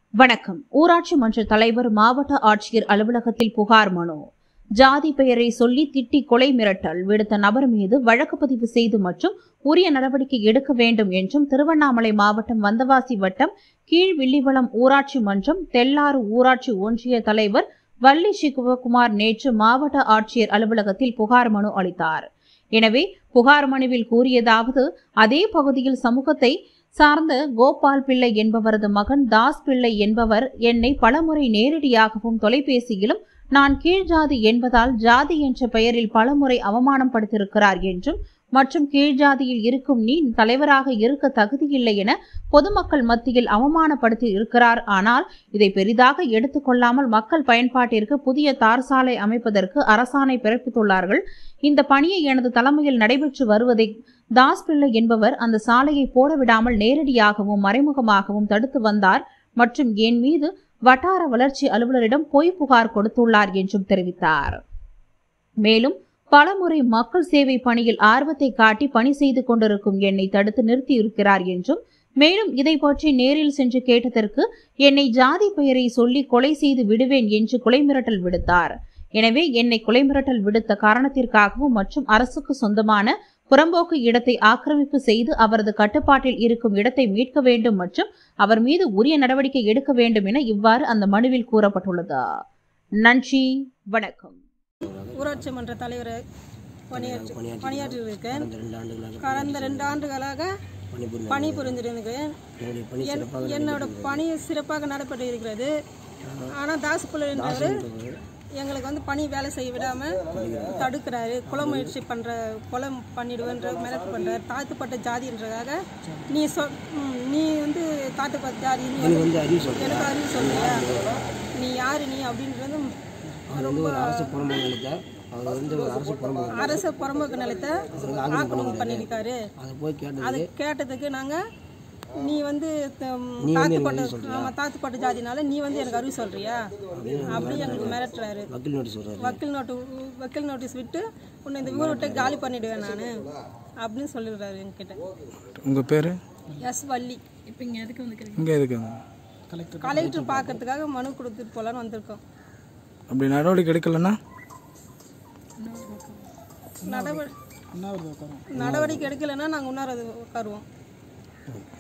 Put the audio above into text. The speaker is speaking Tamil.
வணக்கம் ஊராட்சி மன்ற தலைவர் மாவட்ட ஆட்சியர் அலுவலகத்தில் புகார் மனு ஜாதி பெயரை சொல்லி திட்டி கொலை மிரட்டல் விடுத்த நபர் மீது வழக்கு பதிவு செய்து மற்றும் உரிய நடவடிக்கை எடுக்க வேண்டும் என்றும் திருவண்ணாமலை மாவட்டம் வந்தவாசி வட்டம் கீழ் வில்லிவளம் ஊராட்சி மன்றம் தெல்லாறு ஊராட்சி ஒன்றிய தலைவர் வள்ளி சிவகுமார் நேற்று மாவட்ட ஆட்சியர் அலுவலகத்தில் புகார் மனு அளித்தார் எனவே புகார் மனுவில் கூறியதாவது அதே பகுதியில் சமூகத்தை சார்ந்த கோபால் பிள்ளை என்பவரது மகன் தாஸ் பிள்ளை என்பவர் என்னை பலமுறை நேரடியாகவும் தொலைபேசியிலும் நான் கீழ்ஜாதி என்பதால் ஜாதி என்ற பெயரில் பலமுறை அவமானம் படுத்திருக்கிறார் என்றும் மற்றும் கீழ்ஜாதியில் இருக்கும் நீ தலைவராக இருக்க தகுதியில்லை என பொதுமக்கள் மத்தியில் அவமானப்படுத்தி இருக்கிறார் ஆனால் இதை பெரிதாக எடுத்துக்கொள்ளாமல் மக்கள் பயன்பாட்டிற்கு புதிய தார் சாலை அமைப்பதற்கு அரசாணை பிறப்பித்துள்ளார்கள் இந்த பணியை எனது தலைமையில் நடைபெற்று வருவதை தாஸ் பிள்ளை என்பவர் அந்த சாலையை போட விடாமல் நேரடியாகவும் மறைமுகமாகவும் தடுத்து வந்தார் மற்றும் என் மீது வட்டார வளர்ச்சி அலுவலரிடம் பொய் புகார் கொடுத்துள்ளார் என்றும் தெரிவித்தார் மேலும் பலமுறை மக்கள் சேவை பணியில் ஆர்வத்தை காட்டி பணி செய்து கொண்டிருக்கும் என்னை தடுத்து நிறுத்தியிருக்கிறார் என்றும் மேலும் இதை பற்றி நேரில் சென்று கேட்டதற்கு என்னை ஜாதி பெயரை சொல்லி கொலை செய்து விடுவேன் என்று கொலை மிரட்டல் விடுத்தார் எனவே என்னை கொலை மிரட்டல் விடுத்த காரணத்திற்காகவும் மற்றும் அரசுக்கு சொந்தமான புறம்போக்கு இடத்தை ஆக்கிரமிப்பு செய்து அவரது கட்டுப்பாட்டில் இருக்கும் இடத்தை மீட்க வேண்டும் மற்றும் அவர் மீது உரிய நடவடிக்கை எடுக்க வேண்டும் என இவ்வாறு அந்த மனுவில் கூறப்பட்டுள்ளது நன்றி வணக்கம் ஊராட்சி மன்ற தலைவர் பணியாற்றி பணியாற்றியிருக்கேன் கடந்த ரெண்டு ஆண்டுகளாக கடந்த ரெண்டு ஆண்டுகளாக பணிபுரிந்து பணி புரிந்திருக்கிறேன் என்னுடைய பணி என்- சிறப்பாக என்னோட பணி சிறப்பாக நடைபெற்று இருக்கிறது ஆனால் தாஸ் பிள்ளை என்பவர் எங்களுக்கு வந்து பணி வேலை செய்ய விடாமல் தடுக்கிறாரு கொலை முயற்சி பண்ணுற கொலை பண்ணிடுவேன்ற மிரட்டு பண்ணுறாரு தாழ்த்தப்பட்ட ஜாதின்றதாக நீ சொ ம், நீ வந்து தாழ்த்தப்பட்ட ஜாதி நீ எனக்கு வந்து அறிவு சொல்கிறேன் எனக்கு அறிவு சொல்லியா நீ யாரு நீ அப்படின்றது அவர் வந்து ஒரு அரசு புறம்போக்கு நிலத்தை அவர் வந்து ஒரு அரசு புறம்போக்கு அரசு புறம்போக்கு நிலத்தை ஆக்கிரமிப்பு பண்ணியிருக்காரு அதை போய் கேட்டது அது கேட்டதுக்கு நாங்கள் நீ வந்து தம், நீ வந்து எனக்கு தாழ்த்தப்பட்ட அறிவு சொல்றியா? ஆமாம் தாழ்த்தப்பட்ட ஜாதினால நீ வந்து எனக்கு அறிவு சொல்றியா அப்படி எங்களுக்கு மிரட்டுறாரு வக்கீல் நோட்டீஸ் சொல்கிறாரு வக்கீல் நோட்டு வக்கீல் நோட்டீஸ் விட்டு உன்னை இந்த ஊரை விட்டு காலி பண்ணிடுவேன் நான் அப்படின்னு சொல்லிடுறாரு என்கிட்ட உங்கள் பேர் எஸ் வள்ளி இப்போ இங்கே எதுக்கு வந்துக்கிறீங்க இங்கே எதுக்கு கலெக்டர் பார்க்கறதுக்காக மனு கொடுத்துட்டு போகலான்னு வந்திருக்கோம் அப்படி நடவடிக்கை எடுக்கலைன்னா நடவடிக்கை நடவடிக்கை எடுக்கலைன்னா நாங்கள் இன்னொரு உட்காருவோம்